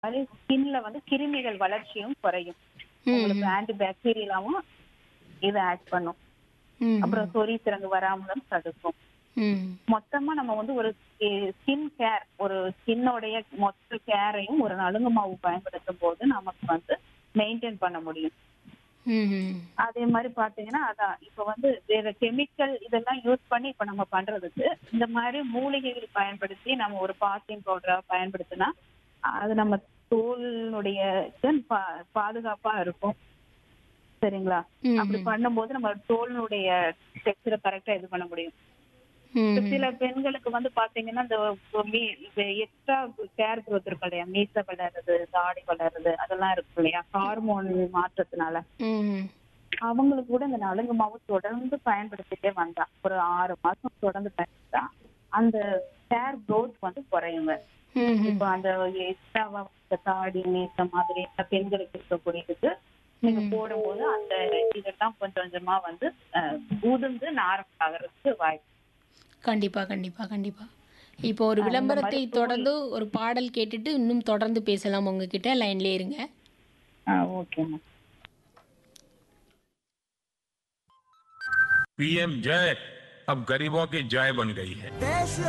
மாதிரி ஸ்கின்ல வந்து கிருமிகள் வளர்ச்சியும் குறையும் ம், உங்களுக்கு ஆன்டி பாக்டீரியலாவும் இது ஆட் பண்ணும் ம், அப்புறம் சொறி சிறங்கு வராமலும் தடுக்கும் ம், மொத்தமா நம்ம வந்து ஒரு ஸ்கின் கேர் ஒரு ஸ்கின்னோடைய மொத்த கேரையும் ஒரு நலுங்கு மாவு பயன்படுத்தும் போது நமக்கு வந்து மெயின்டைன் பண்ண முடியும் ம், ம். அதே மாதிரி பாத்தீங்கன்னா அதான் இப்ப வந்து வேற கெமிக்கல் இதெல்லாம் யூஸ் பண்ணி இப்ப நம்ம பண்றதுக்கு இந்த மாதிரி மூலிகைகள் பயன்படுத்தி நம்ம ஒரு பாசிங் பவுடரா பயன்படுத்தினா அது நம்ம தோலினுடைய இது பா- பாதுகாப்பா இருக்கும் சரிங்களா ம், அப்படி பண்ணும்போது நம்ம தோலினுடைய டெக்ஸ்டரை கரெக்டா இது பண்ண முடியும் இப்ப ம், சில பெண்களுக்கு வந்து பாத்தீங்கன்னா இந்த எக்ஸ்ட்ரா கேர் growth இருக்கும் இல்லையா மீச வளருது தாடி வளருது அதெல்லாம் இருக்கு இல்லையா ஹார்மோன் மாற்றத்தினால ம், அவங்களுக்கு கூட இந்த நலுங்கு மாவு தொடர்ந்து பயன்படுத்திட்டே வந்தா ஒரு ஆறு மாசம் தொடர்ந்து பயன்படுத்தா அந்த ஹேர் growth வந்து குறையுங்க ம், ம். இப்போ அந்த எக்ஸ்ட்ராவா தாடி மீசம் மாதிரி இந்த பெண்களுக்கு இருக்கக்கூடியதுக்கு நீங்க போடும்போது அந்த இதெல்லாம் கொஞ்சம் கொஞ்சமா வந்து அஹ், உதிர்ந்து நாரம் ஆகிறதுக்கு வாய்ப்பு கண்டிப்பா கண்டிப்பா கண்டிப்பா இப்போ ஒரு விளம்பரத்தை தொடர்ந்து ஒரு பாடல் கேட்டுட்டு இன்னும் தொடர்ந்து பேசலாம் உங்ககிட்ட லைன்லயே இருங்க ஓகேங்க पीएम जय अब गरीबों की जय बन गई है देश